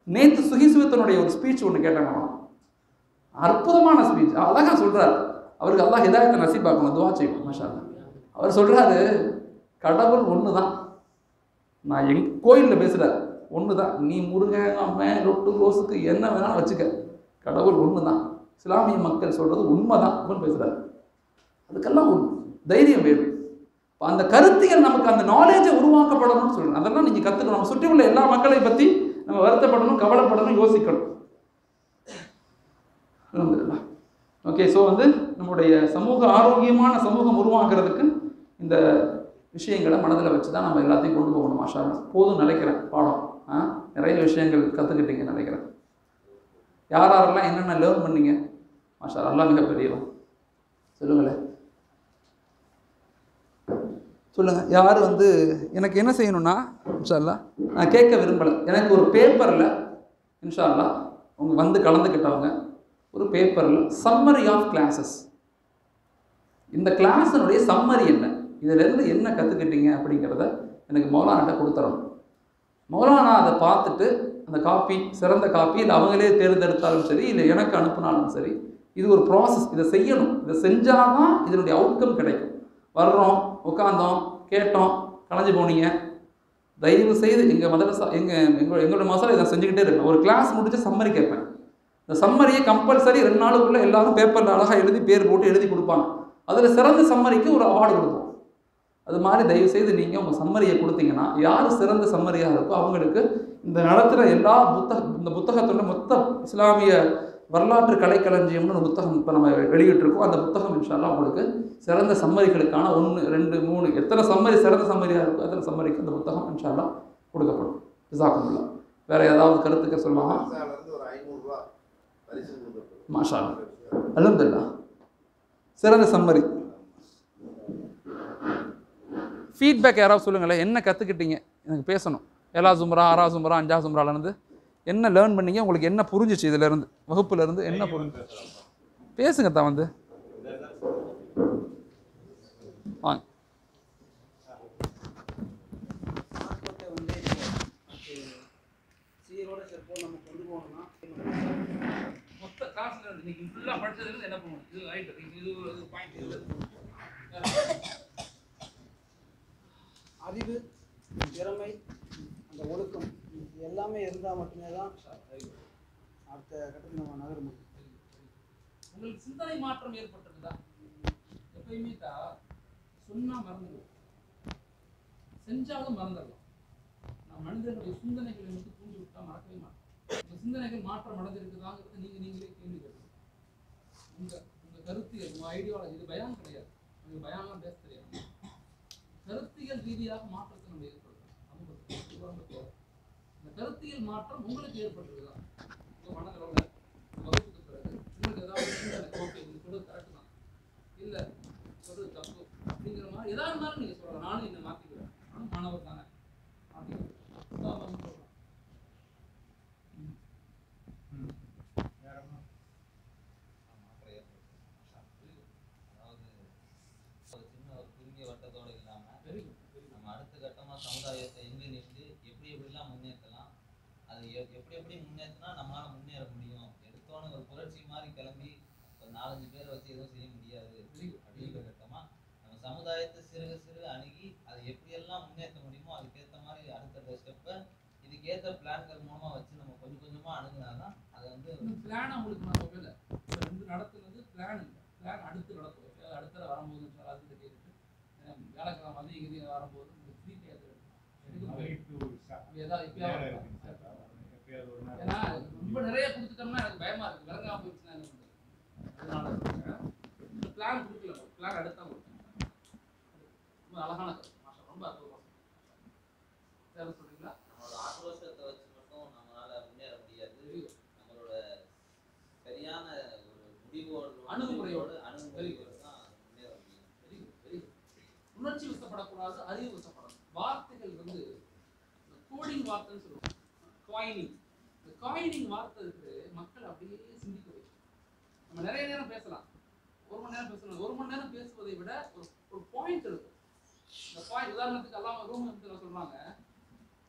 நேத்து சுகிசுவத்தனுடைய ஒரு ஸ்பீச் ஒன்று கேட்டாங்க நான். அற்புதமான ஸ்பீச் அழகா சொல்றாரு அவருக்கு அல்லாஹ் ஹிதாயத்தை நசீபாக்கணும் துவா செய்வோம் மாஷா அல்லாஹ். அவர் சொல்றாரு கடவுள் ஒன்று தான் நான் எங் கோயிலில் பேசுகிறார் ஒன்று தான் நீ முருகன் அம்மன் ரொட்டு ரோஸுக்கு என்ன வேணாலும் வச்சுக்க கடவுள் ஒன்று தான் இஸ்லாமிய மக்கள் சொல்கிறது உண்மை தான் அப்படின்னு பேசுகிறார் அதுக்கெல்லாம் ஒரு தைரியம் வேணும் இப்போ அந்த கருத்தியல் நமக்கு அந்த நாலேஜை உருவாக்கப்படணும்னு சொல்லணும் அதெல்லாம் நீங்கள் கற்றுக்கணும் நம்ம சுற்றி உள்ள எல்லா மக்களையும் பற்றி நம்ம வருத்தப்படணும் கவலைப்படணும் யோசிக்கணும் அல்ஹம்துலில்லாஹ் ஓகே ஸோ வந்து நம்முடைய சமூக ஆரோக்கியமான சமூகம் உருவாக்குறதுக்கு இந்த விஷயங்களை மனதில் வச்சு தான் நம்ம எல்லாத்தையும் கொண்டு போகணும் மாஷா அல்லாஹ். போதும் நினைக்கிறேன் பாடம் ஆ நிறைய விஷயங்கள் கற்றுக்கிட்டீங்க நினைக்கிறேன் யார் யாரெல்லாம் என்னென்ன லேர்ன் பண்ணீங்க மாஷா அல்லாஹ். அல்லாஹ் மிகப்பெரியவன் சொல்லுங்களேன் சொல்லுங்க யார் வந்து எனக்கு என்ன செய்யணும்னா இன்ஷா அல்லாஹ் நான் கேட்க விரும்பலை எனக்கு ஒரு பேப்பரில் இன்ஷா அல்லாஹ் உங்க வந்து கலந்துக்கிட்டவங்க ஒரு பேப்பரில் சம்மரி ஆஃப் கிளாஸஸ் இந்த கிளாஸினுடைய சம்மரி என்ன இதிலிருந்து என்ன கற்றுக்கிட்டீங்க அப்படிங்கிறத எனக்கு மௌலானாட்ட கொடுத்துறணும் மௌலானா அதை பார்த்துட்டு அந்த காப்பி சிறந்த காப்பி இல்லை அவங்களே தேர்ந்தெடுத்தாலும் சரி இல்லை எனக்கு அனுப்புனாலும் சரி இது ஒரு ப்ராசஸ் இதை செய்யணும் இதை செஞ்சால் தான் இதனுடைய அவுட்கம் கிடைக்கும் வர்றோம் உட்காந்தோம் கேட்டோம் கலைஞ்சு போனீங்க தயவு செய்து எங்கள் மதரசா எங்கள் எங்களோட எங்களோட மசாலா இதை செஞ்சுக்கிட்டே இருக்கேன் ஒரு கிளாஸ் முடிச்சு சம்மரி கேட்பேன் இந்த சம்மரியை கம்பல்சரி ரெண்டு நாளுக்குள்ளே எல்லாரும் பேப்பரில் அழகாக எழுதி பேர் போட்டு எழுதி கொடுப்பாங்க அதில் சிறந்த சம்மரிக்கு ஒரு அவார்டு கொடுப்போம் அது மாதிரி தயவு செய்து நீங்கள் உங்கள் சம்மரியை கொடுத்தீங்கன்னா யார் சிறந்த சம்மரியாக இருக்கோ அவங்களுக்கு இந்த நடத்துகிற எல்லா புத்தக இந்த புத்தகத்தோட மொத்த இஸ்லாமிய வரலாற்று கலைக்களஞ்சியம்னு ஒரு புத்தகம் இப்போ நம்ம வெளியிட்டிருக்கோம் அந்த புத்தகம் இன்ஷால்லா உங்களுக்கு சிறந்த சம்மரிகளுக்கான ஒன்று ரெண்டு மூணு எத்தனை சம்மரி சிறந்த சம்மரியாக இருக்கோ அத்தனை சம்மரிக்கு அந்த புத்தகம் இன்ஷால்லா கொடுக்கப்படும் ஜிசாக்குமுல்லா வேற ஏதாவது கருத்துக்க சொல்லலாமா இருந்து ஒரு ஐநூறுரூவா பரிசு கொடுக்கப்படும் மாஷா அல்ஹம்துலில்லா சிறந்த சம்மரி ஃபீட்பேக் யாராவது சொல்லுங்களேன் என்ன கற்றுக்கிட்டீங்க எனக்கு பேசணும் ஏழா சும்ரா ஆறா சும்ரா அஞ்சா சும்ராலேருந்து என்ன லேர்ன் பண்ணீங்க உங்களுக்கு என்ன புரிஞ்சிச்சு இதிலேருந்து வகுப்புலேருந்து என்ன புரிஞ்சு பேசுங்க தான் வந்து வாங்க மார்க்கத்தை வந்து சீரோட சிறப்போம் நம்ம கொண்டு போகணும்னா மொத்த கிளாஸ்ல இருந்து இன்னைக்கு ஃபுல்லாக படிச்சதுலேருந்து என்ன பண்ணணும் இது ரைட் இது இது பாயிண்ட் இது அறிவு திறமை அந்த ஒழுக்கம் இது எல்லாமே இருந்தால் மட்டுமே தான் அடுத்த கட்டத்துக்கு நம்ம நகர முடியும் உங்களுக்கு சிந்தனை மாற்றம் ஏற்பட்டிருக்குதா எப்பயுமே தான் சொன்னா மறந்துடுவோம் செஞ்சாலும் மறந்துடலாம் நான் மனிதனுடைய சிந்தனைகளை மட்டும் தூண்டி விட்டா மறக்கவே மாட்டேன் உங்க சிந்தனைகள் மாற்றம் அடைஞ்சிருக்குதாங்கிறது நீங்க நீங்களே கேள்வி கேட்கணும் உங்க உங்க கருத்தியல் உங்க ஐடியாலஜி இது பயான் கிடையாது உங்களுக்கு பயான்லாம் பேச தெரியாது கருத்தியல் ரீதியாக மாற்றத்தை நம்ம ஏற்படுத்தணும் சமூகத்துக்கு உதாரணத்துக்கு இந்த கருத்தியல் மாற்றம் உங்களுக்கு ஏற்பட்டிருக்குதா உங்க மனதில் உள்ள வகுப்புக்கு பிறகு உங்களுக்கு ஏதாவது சிந்தனை ஓகே நீங்க சொல்றது கரெக்ட் தான் இல்ல சொல்றது தப்பு அப்படிங்கிற மாதிரி எதா இருந்தாலும் நீங்க சொல்லலாம் நானும் என்ன மாத்திக்குவேன் நானும் மாணவர் தானே மாத்திக்குவேன் உதாரணமா சொல்லலாம். அதாவது ஒரு சின்ன ஒரு குறுகிய வட்டத்தோட இல்லாம Very good, very good. நம்ம அடுத்த கட்டமா சமுதாயத்தை எங்க நின்று எப்படி எப்படிலாம் முன்னேற்றலாம் அது எ- எப்படி எப்படி முன்னேற்றினா நம்மளால முன்னேற முடியும் எடுத்தோன்னு ஒரு புரட்சி மாதிரி கிளம்பி ஒரு நாலஞ்சு பேரை வச்சு எதுவும் செய்ய முடியாது Very good. அப்படிங்கிற கட்டமா நம்ம சமுதாயத்தை சிறுக சிறுக அணுகி அதை எப்படியெல்லாம் முன்னேற்ற முடியுமோ அதுக்கேற்ற மாதிரி அடுத்தடுத்த ஸ்டெப்பை இதுக்கேற்ற பிளான்கள் மூலமா வச்சு நம்ம கொஞ்சம் கொஞ்சமா அணுகுனாதான் அது வந்து இந்த பிளான் உங்களுக்கு நான் சொல்லல இப்ப ரெண்டு நடத்துனது பிளான் இல்லை பிளான் அடுத்து நடத்துவோம் எப்பயாவது அடுத்த வரும்போது அது கேட்டுட்டு அஹ் வியாழக்கிழமை வந்து இறுதி வரும்போது உங்களுக்கு ஃப்ரீ டேட் எடுக்கணும் ஏதாவது எப்பயாவது ஏன்னா ரொம்ப நிறைய கொடுத்துட்டோம்னா எனக்கு பயமா இருக்கு விளங்காம போயிடுச்சுன்னா என்ன பண்றது அதனால சொல்றேன். இந்த பிளான் கொடுக்கல பிளான் அடுத்தா கொடுத்தேன் ரொம்ப அழகான கருத்து மாஷா, ரொம்ப அற்புதமா சொன்னீங்க. வேற சொல்றீங்களா நம்மளோட ஆக்ரோஷத்தை வச்சு மட்டும் நம்மளால முன்னேற முடியாது நம்மளோட சரியான ஒரு முடிவோடு அணுகுமுறையோடு. அணுகுமுறையோடு தான் முன்னேற முடியும் வெரி குட் வெரி குட் உணர்ச்சி வசப்படக்கூடாது அறிவு வசப்படணும் வார்த்தைகள் வந்து கோடிங் வார்த்தைன்னு சொல்லுவாங்க காயினிங் இந்த காயினிங் வார்த்தை இருக்கு மக்கள் அப்படியே சிந்திக்க வைக்கும் நம்ம நிறைய நேரம் பேசலாம் ஒரு மணி நேரம் பேசலாம் ஒரு மணி நேரம் பேசுவதை விட ஒரு ஒரு பாயிண்ட் இருக்கும் இந்த பாயிண்ட் உதாரணத்துக்கு எல்லாம் ரூம் சொல்றாங்க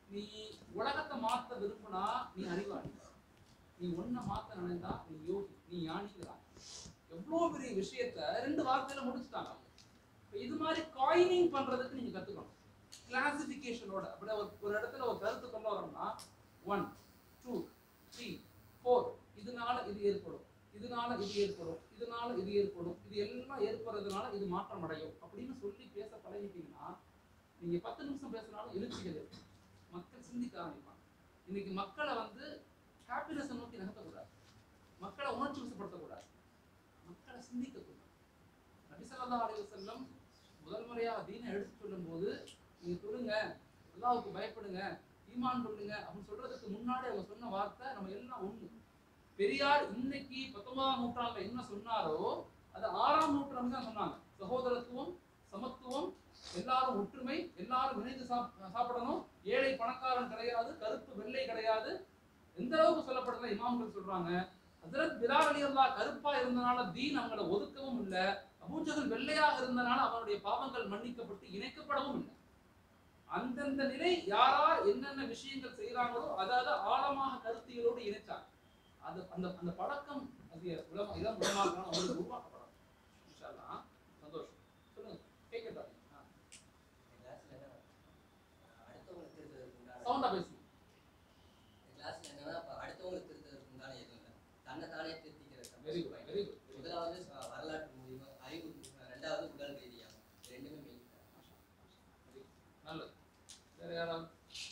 நீ உலகத்தை மாத்த விரும்பினா நீ அறிவாளி நீ ஒன்ன மாத்த நினைந்தா நீ யோகி நீ ஞானிக்கிறாய் எவ்வளோ பெரிய விஷயத்த ரெண்டு வார்த்தையில முடிச்சுட்டாங்க இப்ப இது மாதிரி காயினிங் பண்றதுக்கு நீங்க கத்துக்கணும் கிளாசிபிகேஷனோட அப்படி ஒரு ஒரு இடத்துல ஒரு கருத்து கொண்டு வரோம்னா ஒன் டூ த்ரீ ஃபோர் இதனால இது ஏற்படும் இதனால இது ஏற்படும் இதனால இது ஏற்படும் இது எல்லாம் ஏற்படுறதுனால இது மாற்றம் அடையும் அப்படின்னு சொல்லி பேச பழகிட்டீங்கன்னா நீங்க பத்து நிமிஷம் பேசினாலும் எழுச்சிகள் இருக்கும் மக்கள் சிந்திக்க ஆரம்பிப்பாங்க இன்னைக்கு மக்களை வந்து ஹாப்பினஸை நோக்கி நகர்த்தக்கூடாது மக்களை உணர்ச்சி வசப்படுத்தக்கூடாது மக்களை சிந்திக்கக்கூடாது நபிசல்லா அலைஹி வஸல்லம் முதல் முறையாக தீனை எடுத்து சொல்லும்போது நீங்க தொழுங்க அல்லாஹ்வுக்கு பயப்படுங்க ஈமான் கொள்ளுங்க அப்படின்னு சொல்றதுக்கு முன்னாடி அவங்க சொன்ன வார்த்தை நம்ம எல்லாம் ஒண்ணு பெரியார் இன்னைக்கு பத்தொன்பதாம் நூற்றாண்டுல என்ன சொன்னாரோ அது ஆறாம் நூற்றாண்டு தான் சொன்னாங்க சகோதரத்துவம் சமத்துவம் எல்லாரும் ஒற்றுமை எல்லாரும் இணைந்து சாப்- சாப்பிடணும் ஏழை பணக்காரன் கிடையாது கருப்பு வெள்ளை கிடையாது எந்த அளவுக்கு சொல்லப்படுதுல இமாம்கள் சொல்றாங்க ஹசரத் பிலால் அலி அல்லாஹ் கருப்பா இருந்தனால தீன் அவங்கள ஒதுக்கவும் இல்லை அபூஜகல் வெள்ளையாக இருந்தனால அவனுடைய பாவங்கள் மன்னிக்கப்பட்டு இணைக்கப்படவும் இல்லை அந்தந்த நிலை யாரார் என்னென்ன விஷயங்கள் செய்றாங்களோ அதாவது ஆழமாக கருத்தியலோடு இணைச்சாங்க அது அந்த அந்த பழக்கம் அது உலமா இதான் உலமாக்கணும் அவங்களுக்கு உருவாக்கப்படும் இன்ஷா அல்லாஹ். சந்தோஷம் சொல்லுங்க கேட்கட்டா கிளாஸ்ல என்ன அடுத்தவங்களை திருத்துறதுக்கு உண்டான சவுண்டா பேசுங்க கிளாஸ்ல என்னன்னா இப்ப அடுத்தவங்களை திருத்துறதுக்கு உண்டான எதுவும் இல்லை தன்னை தானே திருத்திக்கிறது வெரி குட் வெரி குட் முதலாவது அஹ், வரலாற்று மூலியமா அறிவு மூலியமா, ரெண்டாவது உடல் ரீதியாக ரெண்டுமே மெயின் நல்லது வேற யாராவது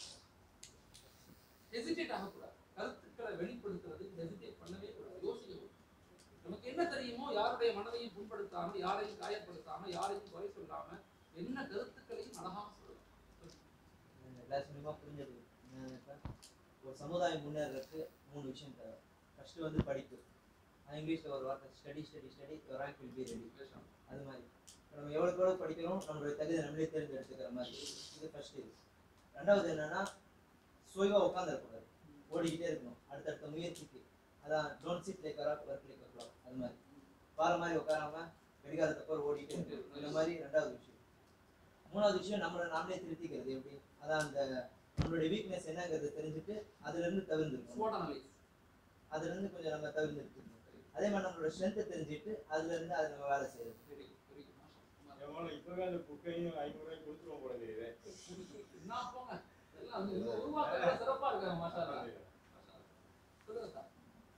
ஹெசிடேட் ஆகக்கூடாது கருத்துக்களை வெளிப்படுத்துறதுக்கு ஹெசிடேட் பண்ணவே கூடாது யோசிக்க நமக்கு என்ன தெரியுமோ யாருடைய மனதையும் புண்படுத்தாம யாரையும் காயப்படுத்தாம யாரையும் குறை சொல்லாம என்ன கருத்துக்களையும் அழகாக சொல்லலாம் கிளாஸ் மூலியமா புரிஞ்சது என்னன்னா, ஒரு சமுதாயம் முன்னேறதுக்கு மூணு விஷயம் தேவை ஃபர்ஸ்ட் வந்து படிப்பு அது இங்கிலீஷ்ல ஒரு வார்த்தை study study study your rank will be ready பேசலாம் அது மாதிரி இப்ப நம்ம எவ்வளோக்கு எவ்வளோ படிக்கிறோம் நம்மளுடைய தகுதி நம்மளே தேர்ந்தெடுத்துக்கிற மாதிரி இது ஃபர்ஸ்ட் இது ரெண்டாவது என்னன்னா சுயவா உட்காந்துருக்கூடாது ஓடிக்கிட்டே இருக்கணும் அடுத்தடுத்த முயற்சிக்கு அதான் don't sit like work work like work அது மாதிரி வார மாதிரி உட்காராம வெடிகாரத்தப்போ ஓடிக்கிட்டே இருக்கணும் இந்த மாதிரி ரெண்டாவது விஷயம் மூணாவது விஷயம் நம்மளை நாமளே திருத்திக்கிறது எப்படி அதான் அந்த நம்மளுடைய வீக்னஸ் என்னங்கிறத தெரிஞ்சுட்டு அதுல இருந்து தவிர்ந்துருக்கணும் ஸ்வாட் அனலைஸ் அதுல இருந்து கொஞ்சம் நம்ம தவிர்ந்துருக்கணும் அதே மாதிரி நம்மளோட ஸ்ட்ரென்த்தை தெரிஞ்சுட்டு அதுல இருந்து அதை நம்ம வேலை செய்யறது வெரி குட் வெரி குட் எவ்வளோ இப்பவே அந்த புக்கையும் ஐநூறுரூவாய்க்கு கொடுத்துருவோம் போல தெரியுது என்ன போங்க எல்லாம் வந்து இந்த உருவாக்கத்துல சிறப்பா இருக்காங்க மாஷா அல்லாஹ். சொல்லுங்க சார்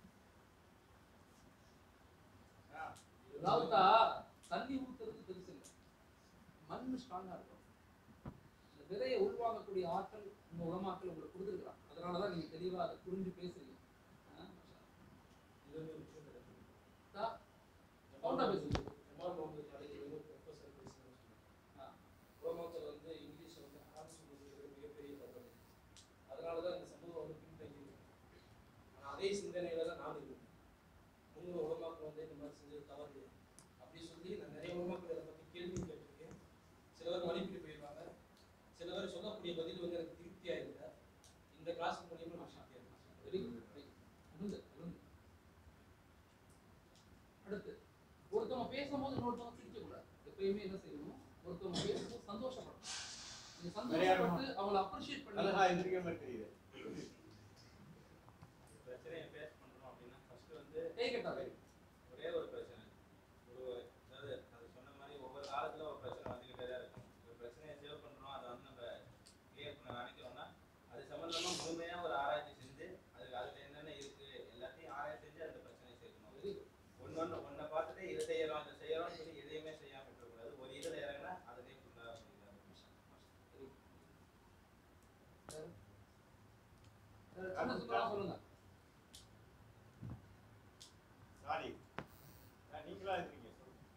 அதாவதுக்கா தண்ணி ஊத்துறது பெருசு இல்லை மண் ஸ்ட்ராங்கா இருக்கும் இந்த விதையை உள்வாங்கக்கூடிய ஆற்றல் இந்த உலமாக்கள் உங்களுக்கு கொடுத்துருக்காங்க அதனாலதான் நீங்க தெளிவா அதை புரிஞ்சு பேசுறீங்க ஆ, மாஷா அல்லாஹ். தா, சவுண்டா பேசுங்க ஆ. ரோமாக்கள் வந்து இங்கிலீஷ் வந்து ஹார்ஸ் சொல்றது மிகப்பெரிய தவறு அதனால தான் இந்த சமூகம் வந்து பின்தங்கி இருக்கு ஆனால் அதே சிந்தனையில தான் நான் இருக்கேன் முன்னூறு உலமாக்கள் வந்து இந்த மாதிரி செஞ்சது தவறு அப்படி சொல்லி நான் நிறைய உலமாக்கள் இதை பற்றி கேள்வி கேட்டிருக்கேன் சிலவர் அனுப்பிட்டு போயிடுவாங்க சிலவர் சொல்லக்கூடிய பதில் வந்து எனக்கு திருப்தியாக இல்லை இந்த கிளாஸ் மூலியமா நான் திருப்தியாக இருக்கேன் வெரி குட் வெரி குட் உளுந்து அடுத்து ஒருத்தவங்க பேசும்போது இன்னொருத்தவங்க சிரிக்க கூடாது எப்பயுமே என்ன செய்யணும் ஒருத்தவங்க பேசும்போது சந்தோஷப்படணும் நீங்க சந்தோஷப்பட்டு அவங்கள அப்ரிஷியேட் அழகா பண்ணி எந்திரிக்கிற மாதிரி தெரியுது பிரச்சனையை ஃபேஸ் பண்றோம் அப்படின்னா ஃபர்ஸ்ட் வந்து கை கட்டாவே ஒரே ஒரு பிரச்சனை ஒரு அதாவது அது சொன்ன மாதிரி ஒவ்வொரு காலத்துல ஒரு பிரச்சனை வந்துகிட்டே தான் இருக்கும் ஒரு பிரச்சனையை சேவ் பண்றோம் அதை வந்து நம்ம கிளியர் பண்ண நினைக்கிறோம்னா அது சம்பந்தமா முழுமையா ஒரு ஆராய்ச்சி செஞ்சு அதுக்கு அதுல என்னென்ன இருக்கு எல்லாத்தையும் ஆராய்ச்சி செஞ்சு அந்த பிரச்சனையை சேர்க்கணும் வெரி குட் ஒன்னொன்னு ஒன்றை பார்த்துட்டு இதை செய்யறோம் இதை செய்யறோம்னு சொல்லி எதையுமே செய்யாம இருக்கக்கூடாது ஒரு இதுல இறங்கினா அதுலயே ஃபுல்லா சின்ன சுத்தமா சொல்லுங்க சாரி நீங்களா இருக்கீங்க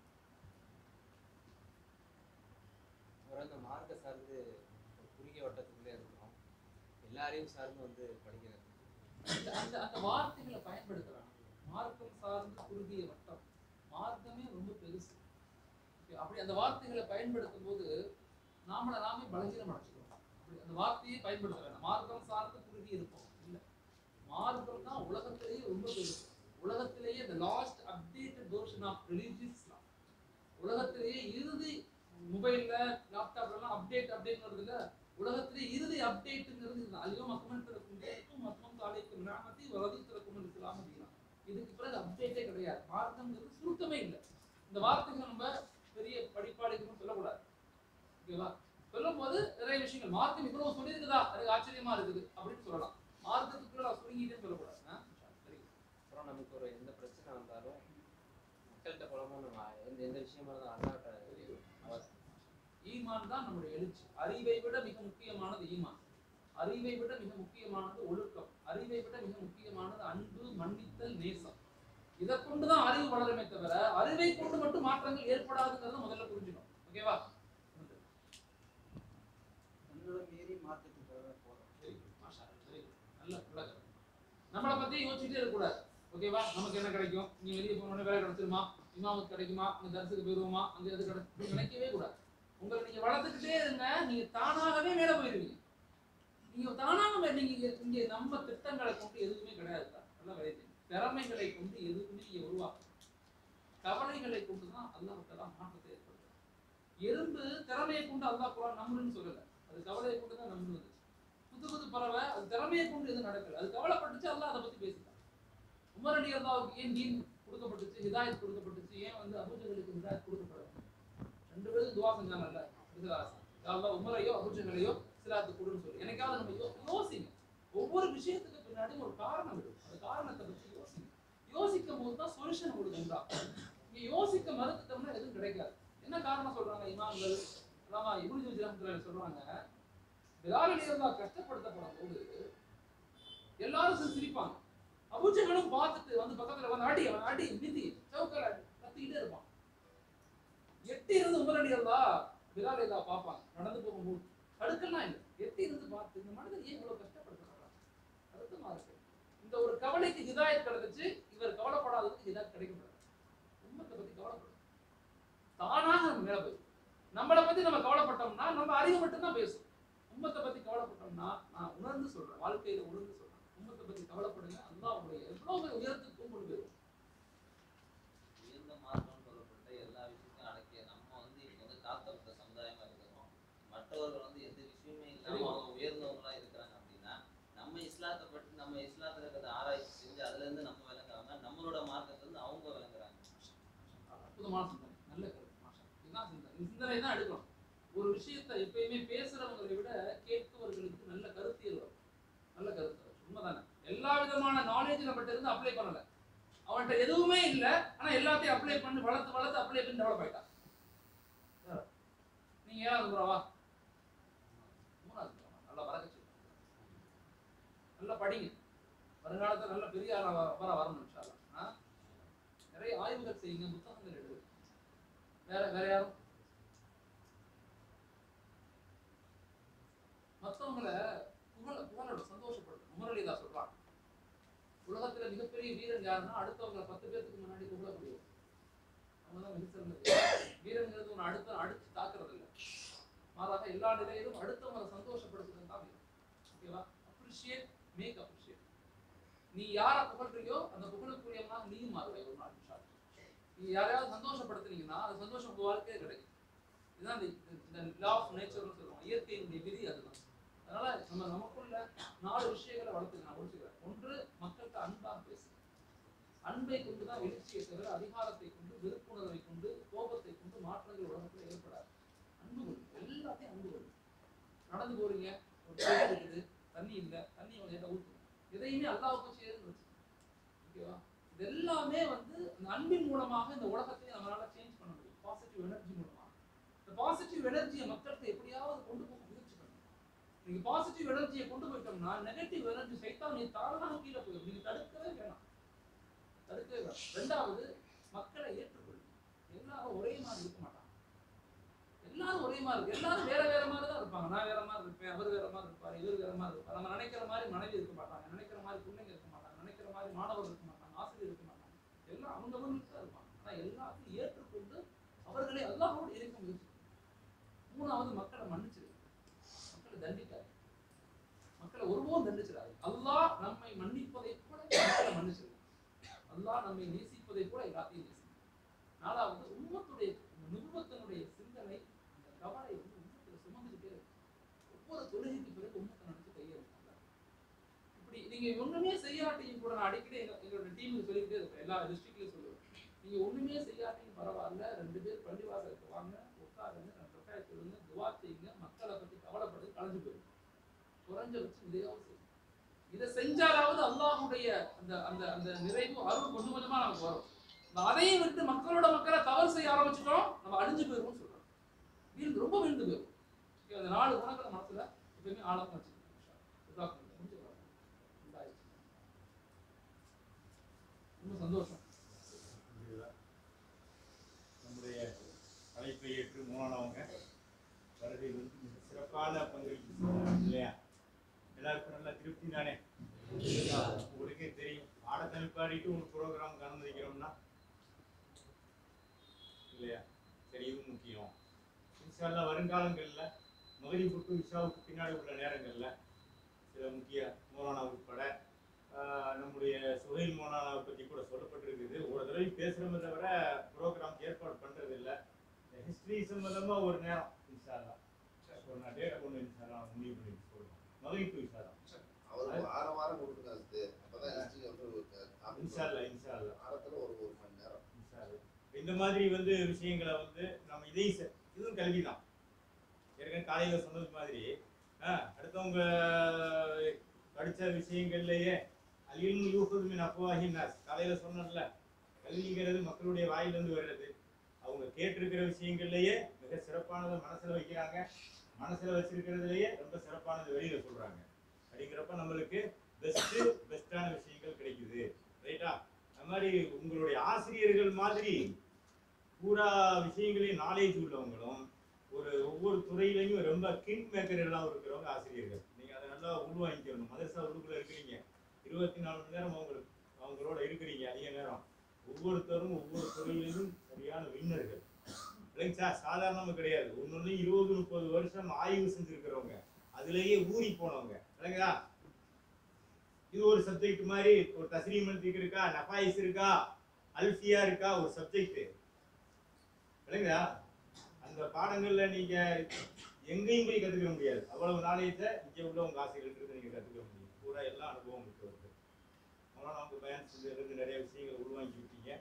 ஒரு அந்த மார்க்க சார்ந்து ஒரு குறுகிய வட்டத்துக்குள்ளே இருக்கிறோம் எல்லாரையும் சார்ந்து வந்து படிக்கிறது அந்த அந்த அந்த வார்த்தைகளை பயன்படுத்துறாங்க மார்க்கம் சார்ந்த குறுகிய வட்டம் மார்க்கமே ரொம்ப பெருசு Okay, அப்படி அந்த வார்த்தைகளை பயன்படுத்தும் போது நாமளை நாமே பலகீனம் அடைச்சிக்கிறோம் அப்படி அந்த வார்த்தையை பயன்படுத்த வேண்டாம் மார்க்கம் சார்ந்து குறுகி இருப்போம் இல்லை மார்க்கம் தான் உலகத்திலேயே ரொம்ப பெருசு உலகத்திலேயே the last updated version of religious Islam உலகத்திலேயே இறுதி மொபைல்ல லேப்டாப்ல எல்லாம் அப்டேட் அப்டேட் வருதுல்ல உலகத்திலே இறுதி அப்டேட்டுங்கிறது இதுதான் அல்யோ மக்கமன் திறக்கும் கேட்கும் மத்தம் தாலைக்கும் நாமத்தி வரதி திறக்கும் இஸ்லாம் அப்படின்னா இதுக்கு பிறகு அப்டேட்டே கிடையாது மார்க்கம்ங்கிறது சுருக்கமே இல்லை இந்த வார்த்தைகள் நம்ம பெரிய படிப்பாளிகளும் சொல்லக்கூடாது ஓகேவா சொல்லும்போது நிறைய விஷயங்கள் மார்க்கம் இவ்வளவு சொல்லியிருக்குதா எனக்கு ஆச்சரியமா இருக்குது அப்படின்னு சொல்லலாம் மார்க்கத்துக்குள்ள நான் சுருங்கிட்டேன்னு சொல்லக்கூடாது ஆ? சரி அப்புறம் நமக்கு ஒரு எந்த பிரச்சனை வந்தாலும் மக்கள்கிட்ட போலாமோ நம்ம எந்த எந்த விஷயமா இருந்தாலும் அல்லாட்ட அவசியம் ஈமான் தான் நம்முடைய எழுச்சி அறிவை விட மிக முக்கியமானது ஈமான் அறிவை விட மிக முக்கியமானது ஒழுக்கம் அறிவை விட மிக முக்கியமானது அன்பு மன்னித்தல் நேசம் இதை கொண்டுதான் அறிவு வளருமே தவிர அறிவை கொண்டு மட்டும் மாற்றங்கள் ஏற்படாதுங்கிறத முதல்ல புரிஞ்சுக்கணும் ஓகேவா தன்னோட மீறி மாற்றத்துக்காக போகிறோம் சரி, மாஷா அல்லாஹ், சரி. நல்ல விளக்கம் நம்மளை பத்தி யோசிச்சுட்டே இருக்கக்கூடாது ஓகேவா நமக்கு என்ன கிடைக்கும் நீ வெளியே போனோடனே வேலை கிடைச்சிருமா இமாமுக்கு கிடைக்குமா அங்க தரிசுக்கு போயிடுவோமா அங்க எது கிடைக்கும் நினைக்கவே கூடாது உங்களை நீங்க வளர்த்துக்கிட்டே இருங்க நீங்க தானாகவே மேல போயிருவீங்க நீங்க தானாக மே- நீங்க இங்க- இங்க நம்ம திட்டங்களை கொண்டு எதுவுமே கிடையாது நல்லா விளையுது திறமைகளை கொண்டு எதுவுமே நீங்க உருவாக்க கவலைகளை கொண்டு தான் அல்லாஹ் மாற்றத்தை ஏற்படுத்தும் எறும்பு திறமையை கொண்டு அல்லாஹ் குரான் நம்புன்னு சொல்லல அது கவலையை கொண்டு தான் நம்புது புது புது பறவை அது திறமையை கொண்டு எதுவும் நடக்கல அது கவலைப்பட்டுச்சு அல்லாஹ் அதை பத்தி பேசிட்டான் உமர் அலி அல்லாவுக்கு ஏன் தீன் கொடுக்கப்பட்டுச்சு ஹிதாயத் கொடுக்கப்பட்டுச்சு ஏன் வந்து அபூஜகளுக்கு ஹிதாயத் கொடுக்கப்படல ரெண்டு பேரும் துவா செஞ்சாங்கல்ல அல்லாஹ் உமரையோ அபூஜகளையோ சிலாத்து கொடுன்னு சொல்லி எனக்காவது நம்ம யோ- யோசிங்க ஒவ்வொரு விஷயத்துக்கு பின்னாடி ஒரு காரணம் இருக்கும் அந்த காரணத்தை பத்தி யோசிங்க யோசிக்கும் போது தான் சொல்யூஷன் கொடுக்குங்களா நீங்க யோசிக்க மறுத்துட்டோம்னா எதுவும் கிடைக்காது என்ன காரணம் சொல்றாங்க இமாம்கள் அல்லாமா இபுனு ஜூஜி ரஹ்மத்துல்லாஹி சொல்றாங்க பிலால் அலி அல்லாஹ் கஷ்டப்படுத்தப்படும் போது எல்லாரும் சேர்ந்து சிரிப்பாங்க அபூஜகளும் பார்த்துட்டு வந்து பக்கத்துல வந்து அடி அவன் அடி மிதி சவுக்கல கத்திக்கிட்டே இருப்பான் எட்டி இருந்து உமர் அலி அல்லாஹ் பிலால் அலி பார்ப்பாங்க நடந்து போகும்போது தடுக்கலாம் இல்லை எட்டி இருந்து பார்த்து இந்த மனிதன் ஏன் இவ்வளவு கஷ்டப்படுத்துறாங்க அர்த்தமா இருக்கு இந்த ஒரு கவலைக்கு ஹிதாயத் கிடைச்சிச்சு இவர் கவலைப்படாததுக்கு ஹிதாயத் கிடைக்கப்படாது உம்மத்தை பத்தி கவலைப்படும் தானாக நம்ம மேல போய் நம்மளை பத்தி நம்ம கவலைப்பட்டோம்னா நம்ம அறிவு மட்டும்தான் பேசும் உம்மத்தை பத்தி கவலைப்பட்டோம்னா நான் உணர்ந்து சொல்றேன் வாழ்க்கையில உணர்ந்து சொல்றேன் உம்மத்தை பத்தி கவலைப்படுங்க அல்லாஹ் உங்களுடைய எவ்வளவு பெரிய உயரத்துக்கு கொண்டு போயிடும் உயர்ந்த மார்க்கம் சொல்லப்பட்ட எல்லா விஷயத்தையும் அடக்கிய நம்ம வந்து இப்போ வந்து தாக்கப்பட்ட சமுதாயமா இருக்கிறோம் மற்றவர்கள் வந்து எந்த விஷயமே இல்லாம அவங்க உயர்ந்தவங்களா இருக்கிறாங்க அப்படின்னா நம்ம இஸ்லாத்தை பற்றி நம்ம இஸ்லாத்துல இருக்கிறத ஆராய்ச்சி செஞ்சு அதுல இருந்து நம்ம விளங்குறாங்க நம்மளோட மார்க்கத்துல இருந்து அவங்க விளங்குறாங்க அற்புதமான சிந்தனை நல்ல கருத்து மாஷா இதுதான் சிந்தனை இந்த சிந்தனை தான் எடுக்கணும் ஒரு விஷயத்தை எப்பயுமே பேசுறவங்களை விட கேட்பவர்களுக்கு நல்ல கருத்தியல் வரும் நல்ல கருத்து வரும் உண்மைதானே எல்லா விதமான நாலேஜ் நம்மகிட்ட இருந்து அப்ளை பண்ணல அவன்கிட்ட எதுவுமே இல்ல ஆனா எல்லாத்தையும் அப்ளை பண்ணி வளர்த்து வளர்த்து அப்ளை பண்ணி டெவலப் ஆயிட்டான் யார்? நீங்க ஏழாவது புறாவா மூணாவது புறாவா நல்லா வரக்க நல்லா படிங்க வருங்காலத்துல நல்ல பெரிய ஆளா வர வர வரணும் இன்ஷா அல்லாஹ். ஆ நிறைய ஆய்வுகள் செய்யுங்க புத்தகங்கள் எழுது வேற வேற யாரும் மத்தவங்களை புகழ புகழோட சந்தோஷப்படும் முரளிதா சொல்றாங்க உலகத்துல மிகப்பெரிய வீரன் யாருன்னா அடுத்தவங்களை பத்து பேர்த்துக்கு முன்னாடி புகழக்கூடியவர் அவங்க தான் மிக சிறந்தது வீரன்கிறது ஒன்று அடுத்த அடிச்சு தாக்குறது இல்லை மாறாக எல்லா நிலையிலும் அடுத்தவங்களை சந்தோஷப்படுத்துறது தான் வீரன் ஓகேவா அப்ரிஷியேட் மேக் அப்ரிஷியேட் நீ யாரை புகழ்றியோ அந்த புகழுக்குரியவனா நீயும் மாறுவாய் ஒரு நாள் இன்ஷா அல்லாஹ். நீங்க யாரையாவது சந்தோஷப்படுத்துனீங்கன்னா அது சந்தோஷம் உங்க வாழ்க்கையே கிடைக்கும் இதுதான் இந்த- இந்த லா ஆஃப் நேச்சர்னு சொல்லுவாங்க இயற்கையினுடைய விதி அதுதான் அதனால நம்ம நமக்குள்ள நாலு விஷயங்களை வளர்த்துக்க நான் முடிச்சுக்கிறேன் ஒன்று மக்கள்கிட்ட அன்பாக பேசு அன்பை கொண்டு தான் எழுச்சியை தவிர அதிகாரத்தை கொண்டு வெறுப்புணர்வை கொண்டு கோபத்தை கொண்டு மாற்றங்கள் உலகத்துல ஏற்படாது அன்பு கொண்டு எல்லாத்தையும் அன்பு கொண்டு நடந்து போறீங்க ஒரு தண்ணி இருக்குது தண்ணி இல்லை தண்ணி கொஞ்சம் ஊற்றுங்க எதையுமே அல்லாவுக்கும் சேருன்னு வச்சுக்கோங்க ஓகேவா இது எல்லாமே வந்து அந்த அன்பின் மூலமாக இந்த உலகத்தை நம்மளால சேஞ்ச் பண்ண முடியும் பாசிட்டிவ் எனர்ஜி மூலமாக இந்த பாசிட்டிவ் எனர்ஜியை மக்கள்கிட்ட எப்படியாவது கொண்டு போக முயற்சி பண்ணுங்க நீங்க பாசிட்டிவ் எனர்ஜியை கொண்டு போயிட்டோம்னா நெகட்டிவ் எனர்ஜி சைத்தான் நீ தாராளமாக கீழே போயிடும் நீங்க தடுக்கவே வேணாம் தடுக்கவே வேணாம் ரெண்டாவது மக்களை ஏற்றுக்கொள்ளுங்க எல்லாரும் ஒரே மாதிரி இருக்க மாட்டாங்க எல்லாரும் ஒரே மாதிரி இருக்கு எல்லாரும் வேற வேற மாதிரி தான் இருப்பாங்க நான் வேற மாதிரி இருப்பேன் அவர் வேற மாதிரி இருப்பாரு இவர் வேற மாதிரி இருப்பார் நம்ம நினைக்கிற மாதிரி மனைவி இருக்க மாட்டாங்க நினைக்கிற மாதிரி பிள்ளைங்க இருக்க மாட்டாங்க நினைக்கிற மாதிரி மாணவர் இருக்க மாட்டாங்க ஆசிரியர் இருக்க மாட்டாங்க எல்லாம் அவங்க அவங்களுக்கு தான் இருப்பாங்க ஆனா எல்லாத்தையும் ஏற்றுக்கொண்டு அவர்களை அல்லாஹோடு இருக்க முயற்சி பண்ணுங்க. மூணாவது மக்களை மன்னிச்சிரு மக்களை தண்டிக்காது மக்களை ஒருபோதும் தண்டிச்சிடாது அல்லாஹ் நம்மை மன்னிப்பதை கூட மக்களை மன்னிச்சிரு அல்லாஹ் நம்மை நேசிப்பதை கூட எல்லாத்தையும் நேசிக்கும் நாலாவது உம்மத்துடைய நுபத்தினுடைய சிந்தனை அந்த கவலை வந்து உம்மத்துல சுமந்துக்கிட்டே இருக்கு ஒவ்வொரு தொழுகைக்கு பிறகு உண்மத்தை நினைச்சு கையெழுத்தாங்க இப்படி நீங்க ஒண்ணுமே செய்யாட்டியும் கூட நான் அடிக்கடி எங்க எங்களோட டீமுக்கு சொல்லிக்கிட்டே இருப்பேன் எல்லா டிஸ்ட்ரிக்ட்லயும் சொல்லுவேன் நீங்க ஒண்ணுமே செய்யாட்டியும் பரவாயில்ல ரெண்டு பேர் பள்ளிவாசலுக்கு வாங்க உட்காருங்க ரெண்டு ரக்காய் சொல்லுங்க துவா செய்யுங்க மக்களை பத்தி கவலைப்படுறது கலைஞ்சு போயிடும் குறைஞ்சபட்சம் இதையாவது செய்யுங்க இதை செஞ்சாலாவது அல்லாஹ்வுடைய அந்த அந்த அந்த நிறைவு அருள் கொஞ்சம் கொஞ்சமா நமக்கு வரும் இந்த அதையும் விட்டு மக்களோட மக்களை தவறு செய்ய ஆரம்பிச்சிட்டோம் நம்ம அழிஞ்சு போயிருவோம்னு சொல்றோம் வீழ்ந்து ரொம்ப வீழ்ந்து போயிடும் ஓகே, அந்த நாலு குணங்களை மனசுல எப்பயுமே ஆழமா வச்சுக்கணும் முடிச்சுக்கலாம் உண்டாயிடுச்சு. ரொம்ப சந்தோஷம் நம்முடைய அழைப்பை ஏற்று மூணானவங்க வருகை வந்து மிக சிறப்பான பங்களிப்பு செஞ்சாங்க இல்லையா எல்லாருக்கும் நல்ல திருப்தி தானே உங்களுக்கே தெரியும் ஆடத்தல் பாடிட்டு ஒரு ப்ரோக்ராம் கலந்துக்கிறோம்னா இல்லையா சரி இது முக்கியம் இன்ஷால்லா வருங்காலங்களில் மகரிப்புக்கு இஷாவுக்கு பின்னாடி உள்ள நேரங்களில் சில முக்கிய மோலானா உட்பட ஆஹ், நம்முடைய சுகைல் மோலானாவை பற்றி கூட சொல்லப்பட்டிருக்குது ஒரு தடவை பேசுகிறோமே தவிர ப்ரோக்ராம் ஏற்பாடு பண்ணுறது இல்லை ஹிஸ்ட்ரி சம்மந்தமாக ஒரு நேரம் இன்ஷால்லா ஒரு நான் டேட் ஒன்று இன்ஷால்லா முடிவு பண்ணி சொல்லுவோம் மகரிப்பு இன்ஷால்லா அவருக்கு வாரம் வாரம் கொடுக்குங்க அது அப்பதான் ஹிஸ்டரி வந்து ஒரு topic இன்ஷால்லா வரும். இன்ஷால்லா வாரத்துல ஒரு ஒரு மணி நேரம் இன்ஷால்லா. இந்த மாதிரி வந்து விஷயங்களை வந்து நம்ம இதையும் செ- இதுவும் கல்வி தான் ஏற்கனவே காலையில் சொன்னது மாதிரி ஆ, அடுத்தவங்க படித்த விஷயங்கள்லயே அலியும் யூஹுதுமின் அப்புவாஹின் நாஸ் காலையில் சொன்னோம்ல கல்விங்கிறது மக்களுடைய வாயிலிருந்து வர்றது அவங்க கேட்டிருக்கிற விஷயங்கள்லயே மிக சிறப்பானதை மனசுல வைக்கிறாங்க மனசுல வச்சிருக்கிறதுலயே ரொம்ப சிறப்பானது வெளியில சொல்றாங்க அப்படிங்கிறப்ப நம்மளுக்கு பெஸ்ட் பெஸ்டான விஷயங்கள் கிடைக்குது ரைட்டா அந்த மாதிரி உங்களுடைய ஆசிரியர்கள் மாதிரி பூரா விஷயங்களையும் நாலேஜ் உள்ளவங்களும் ஒரு ஒவ்வொரு துறையிலையும் ரொம்ப கிங் மேக்கர்களாக இருக்கிறவங்க ஆசிரியர்கள் நீங்க அதை நல்லா உள்வாங்கிக்கணும் மதரசா உள்ளுக்குள்ள இருக்கிறீங்க இருபத்தி நாலு மணி நேரம் அவங்களுக்கு அவங்களோட இருக்கிறீங்க அதிக நேரம் ஒவ்வொருத்தரும் ஒவ்வொரு துறையிலையும் சரியான விண்ணர்கள் இல்லைங்க சார் சாதாரணமாக கிடையாது ஒன்னொன்னு இருபது முப்பது வருஷம் ஆய்வு செஞ்சிருக்கிறவங்க அதுலயே ஊறி போனவங்க இல்லைங்களா இது ஒரு சப்ஜெக்ட் மாதிரி ஒரு தஸ்ரீமன்திக்கு இருக்கா நஃபாயிஸ் இருக்கா அல்ஃபியா இருக்கா ஒரு சப்ஜெக்ட் இல்லைங்களா அந்த பாடங்கள்ல நீங்க எங்கேயும் போய் கத்துக்க முடியாது அவ்வளவு நாலேஜை இங்க உள்ள உங்க ஆசிரியர்கள் நீங்க கத்துக்க முடியும் பூரா எல்லா அனுபவம் இருக்கிறது அதனால நமக்கு பயன் செஞ்சதுலேருந்து நிறைய விஷயங்களை உள்வாங்கி விட்டீங்க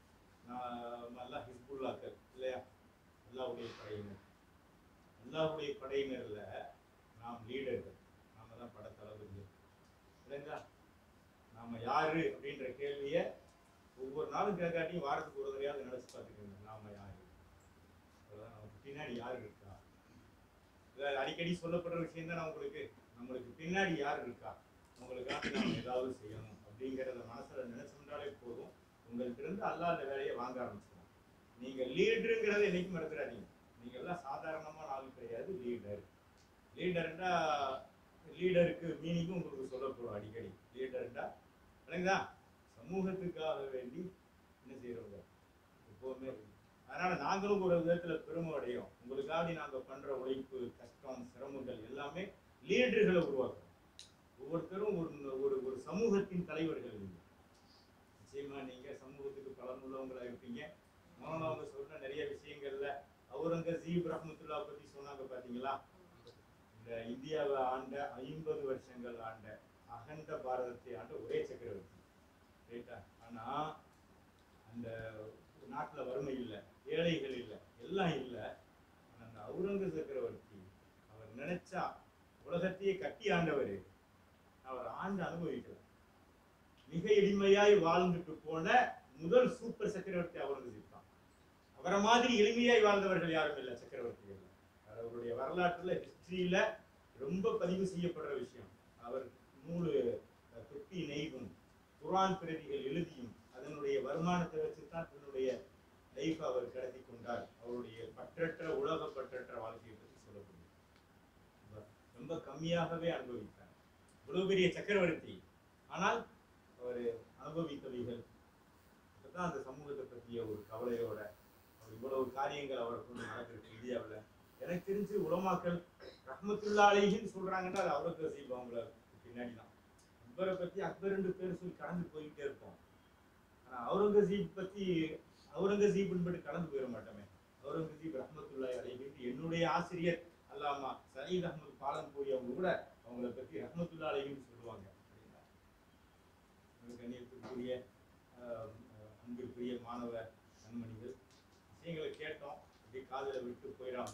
நான் நல்லா ஹிஸ்புல்லாக்கள் இல்லையா அல்லாவுடைய படையினர் அல்லாவுடைய படையினர்ல நாம் லீடர்கள் நாம தான் படத்தளபதிகள் இல்லைங்களா நாம யாரு அப்படின்ற கேள்வியை ஒவ்வொரு நாளும் கேட்காட்டியும் வாரத்துக்கு ஒரு தடையாவது நினைச்சு பார்த்துக்கோங்க நாம யாரு அவ்வளவுதான் நமக்கு பின்னாடி யாரு இருக்கா இல்ல அடிக்கடி சொல்லப்படுற விஷயம் தான் உங்களுக்கு நம்மளுக்கு பின்னாடி யார் இருக்கா உங்களுக்காக நாம ஏதாவது செய்யணும் அப்படிங்கிறத மனசுல நினைச்சோம்னாலே போதும் உங்கள்கிட்ட இருந்து அல்லாஹ் அந்த வேலையை வாங்க ஆரம்பிச்சிடும் நீங்க லீடருங்கிறத என்னைக்கும் மறந்துடாதீங்க நீங்க எல்லாம் சாதாரணமான ஆள் கிடையாது லீடர் லீடர்னா லீடருக்கு மீனிங்கும் உங்களுக்கு சொல்லப்படும் அடிக்கடி லீடர்னா இல்லைங்களா சமூகத்துக்காக வேண்டி என்ன செய்யறவங்க எப்போவுமே அதனால நாங்களும் ஒரு விதத்துல பெருமை அடையும் உங்களுக்காக நாங்க பண்ற உழைப்பு கஷ்டம் சிரமங்கள் எல்லாமே லீடர்களை உருவாக்குறோம் ஒவ்வொருத்தரும் ஒரு ஒரு ஒரு சமூகத்தின் தலைவர்கள் நீங்க நிச்சயமா நீங்க சமூகத்துக்கு பலனுள்ளவங்களா இருப்பீங்க மோகன் அவங்க சொன்ன நிறைய விஷயங்கள்ல அவுரங்கசீப் ரஹ்மத்துல்லா பத்தி சொன்னாங்க பாத்தீங்களா இந்த இந்தியாவை ஆண்ட ஐம்பது வருஷங்கள் ஆண்ட அகண்ட பாரதத்தை ஆண்ட ஒரே சக்கரவர்த்தி ரைட்டா ஆனா அந்த நாட்டுல வறுமை இல்லை ஏழைகள் இல்லை எல்லாம் இல்லை ஆனா அந்த அவுரங்க சக்கரவர்த்தி அவர் நினைச்சா உலகத்தையே கட்டி ஆண்டவர் அவர் ஆண்டு அனுபவிக்கல மிக எளிமையாய் வாழ்ந்துட்டு போன முதல் சூப்பர் சக்கரவர்த்தி அவுரங்கசீப் தான் அவரை மாதிரி எளிமையாய் வாழ்ந்தவர்கள் யாரும் இல்லை சக்கரவர்த்திகள் அவருடைய வரலாற்றுல ஹிஸ்டரியில ரொம்ப பதிவு செய்யப்படுற விஷயம் அவர் நூலு அஹ், தொப்பி நெய்வும் குர்ஆன் பிரதிகள் எழுதியும் அதனுடைய வருமானத்தை வச்சு தான் தன்னுடைய லைஃப் அவர் கடத்தி கொண்டார் அவருடைய பற்றற்ற உலக பற்றற்ற வாழ்க்கையை பற்றி சொல்லப்படுது ரொம்ப- ரொம்ப கம்மியாகவே அனுபவித்தார் இவ்வளவு பெரிய சக்கரவர்த்தி ஆனால் அவர் அனுபவித்தவைகள் அப்பதான் அந்த சமூகத்தை பற்றிய ஒரு கவலையோட அவர் இவ்வளவு காரியங்கள் அவரை கொண்டு நடந்திருக்கு இந்தியாவில் எனக்கு தெரிஞ்சு உலமாக்கள் ரஹ்மத்துல்லா அலைஹின்னு சொல்றாங்கன்னா அது அவுரங்கசீப் அவங்கள பின்னாடி தான் அக்பரை பத்தி அக்பர் ரெண்டு பேர் சொல்லி கடந்து போயிட்டே இருப்போம் ஆனா அவுரங்கசீப் பத்தி அவுரங்கசீப்னு படி கடந்து போயிட மாட்டோமே அவுரங்கசீப் ரஹ்மத்துல்லாஹி அலைஹி என்னுடைய ஆசிரியர் அல்லாமா சயீத் அஹமது பாலன்பூரி அவங்க கூட அவங்கள பத்தி ரஹமத்துல்லா அலைஹின்னு சொல்லுவாங்க அப்படின்னா கண்ணியத்துக்குரிய ஆஹ், அன்பிற்குரிய மாணவ கண்மணிகள் விஷயங்களை கேட்டோம் அப்படியே காதுல விட்டு போயிடாம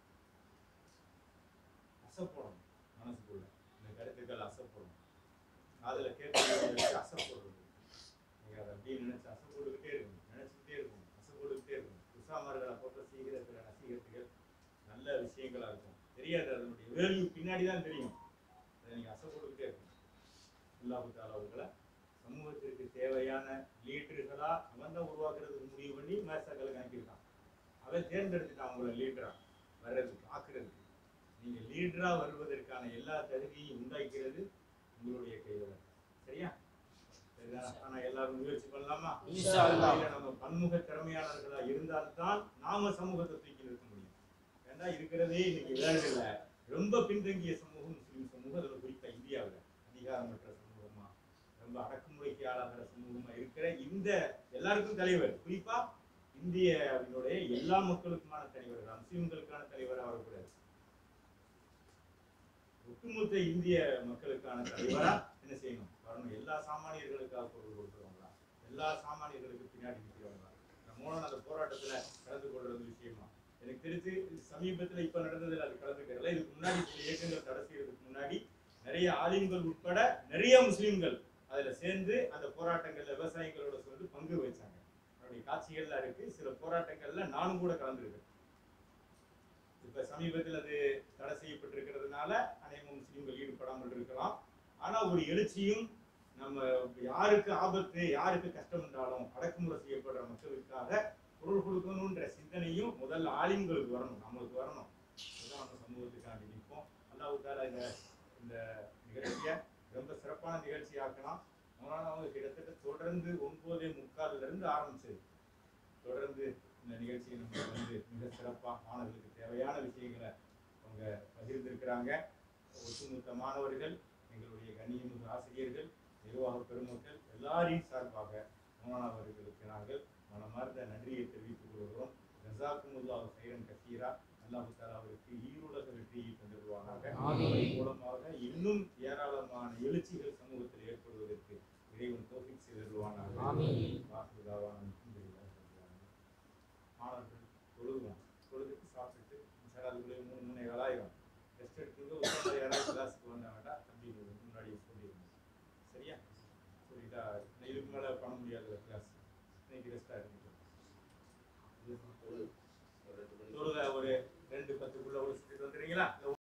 அசைப்போடணும் மனசுக்குள்ள இந்த கருத்துக்கள் அசைப்போடணும் காதுல கேட்கறது அசைப்போடுறது நீங்க அதை அப்படியே நினைச்சு அசை போட்டுக்கிட்டே இருக்கணும் நினைச்சுக்கிட்டே இருக்கணும் அசை போட்டுக்கிட்டே இருக்கணும் உசாமர்களை போட்ட செய்கிற சில நசீகத்துகள் நல்ல விஷயங்களா இருக்கும் தெரியாது அதனுடைய வேல்யூ பின்னாடி தான் தெரியும் அதை நீங்க அசை போட்டுக்கிட்டே இருக்கணும் அல்லாஹு தாலா உங்களை சமூகத்திற்கு தேவையான லீடர்களா அவன் தான் உருவாக்குறதுக்கு முடிவு பண்ணி மேசாக்களை கணக்கிருக்கான் அவன் தேர்ந்தெடுத்துட்டான் உங்களை லீடரா வர்றதுக்கு ஆக்குறதுக்கு நீங்க லீடரா வருவதற்கான எல்லா தகுதியையும் உண்டாக்கிறது உங்களுடைய கையில தான். சரியா சரிதானா? ஆனா எல்லாரும் முயற்சி பண்ணலாமா இன்ஷா அல்லாஹ். இல்ல நம்ம பன்முக திறமையாளர்களா இருந்தால்தான் நாம சமூகத்தை தூக்கி நிறுத்த முடியும் ஏன்னா இருக்கிறதே இன்னைக்கு வேலையில ரொம்ப பின்தங்கிய சமூகம் முஸ்லீம் சமூகம் அதுல குறிப்பா இந்தியாவுல அதிகாரமற்ற சமூகமா ரொம்ப அடக்குமுறைக்கு ஆளாகிற சமூகமா இருக்கிற இந்த எல்லாருக்கும் தலைவர் குறிப்பா இந்தியாவினுடைய எல்லா மக்களுக்குமான தலைவர் முஸ்லிம்களுக்கான தலைவரா வரக்கூடாது ஒட்டுமொத்த இந்திய மக்களுக்கான தலைவரா என்ன செய்யணும் வரணும் எல்லா சாமானியர்களுக்காக குரல் கொடுக்குறவங்களா எல்லா சாமானியர்களுக்கு பின்னாடி நிற்கிறவங்களா நம்மளும் அந்த போராட்டத்துல கலந்து கொள்றது விஷயமா எனக்கு தெரிஞ்சு சமீபத்துல இப்ப நடந்ததுல அது கலந்துக்கிறல இதுக்கு முன்னாடி சில இயக்கங்கள் தடை செய்யறதுக்கு முன்னாடி நிறைய ஆலிம்கள் உட்பட நிறைய முஸ்லிம்கள் அதுல சேர்ந்து அந்த போராட்டங்கள்ல விவசாயிகளோட சேர்ந்து பங்கு வச்சாங்க அதனுடைய காட்சிகள்லாம் இருக்கு சில போராட்டங்கள்ல நானும் கூட கலந்துருக்கேன் இப்ப சமீபத்தில் அது தடை செய்யப்பட்டிருக்கிறதுனால அநேக முஸ்லீம்கள் ஈடுபடாமல் இருக்கலாம் ஆனா ஒரு எழுச்சியும் நம்ம யாருக்கு ஆபத்து யாருக்கு கஷ்டம் என்றாலும் அடக்குமுறை செய்யப்படுற மக்களுக்காக குரல் கொடுக்கணுன்ற சிந்தனையும் முதல்ல ஆலிம்களுக்கு வரணும் நம்மளுக்கு வரணும் அதுதான் நம்ம சமூகத்துக்காண்டி நிற்போம் அல்லாஹ் தாலா இந்த இந்த நிகழ்ச்சியை ரொம்ப சிறப்பான நிகழ்ச்சி ஆக்கலாம் மௌலானா அவங்க கிட்டத்தட்ட தொடர்ந்து ஒன்பதே முக்கால்ல இருந்து ஆரம்பிச்சது தொடர்ந்து இந்த நிகழ்ச்சியை நம்ம வந்து மிக சிறப்பாக மாணவர்களுக்கு தேவையான விஷயங்களை அவங்க பகிர்ந்திருக்கிறாங்க ஒட்டுமொத்த மாணவர்கள் எங்களுடைய கண்ணியமிகு ஆசிரியர்கள் நிர்வாக பெருமக்கள் எல்லாரையும் சார்பாக மௌலானா அவர்களுக்கு நாங்கள் மனமார்ந்த நன்றியை தெரிவித்துக் கொள்கிறோம் ஜசாக்குமுல்லாஹ் சைரன் கசீரா அல்லாஹு தாலா அவருக்கு ஈருலக வெற்றியை தந்துடுவானாக ஆமீன். அதன் மூலமாக இன்னும் ஏராளமான எழுச்சிகள் சமூகத்தில் ஏற்படுவதற்கு இறைவன் தோஃபிக் செய்திருவானாக ஆமீன். வாக்குதாவான அல்ஹம்துலில்லாஹி ரப்பில் ஆலமீன். மாணவர்கள் தொழுதுவோம் தொழுதுட்டு சாப்பிட்டுட்டு சார் அதுக்குள்ளே மூணு மூணு ஏழாயிரம் ரெஸ்ட் எடுத்துட்டு உட்காந்து யாராவது கிளாஸுக்கு வந்தாங்கன்னா தம்பி முன்னாடி சொல்லிடுங்க சரியா சொல்லிட்டா நான் இதுக்கு மேலே பண்ண முடியாது கிளாஸ் இன்னைக்கு ரெஸ்ட்டாக இருக்கு ஒரு ரெண்டு மணி தொழுக ஒரு ரெண்டு பத்துக்குள்ள ஒரு சுற்றிட்டு வந்துடுறீங்களா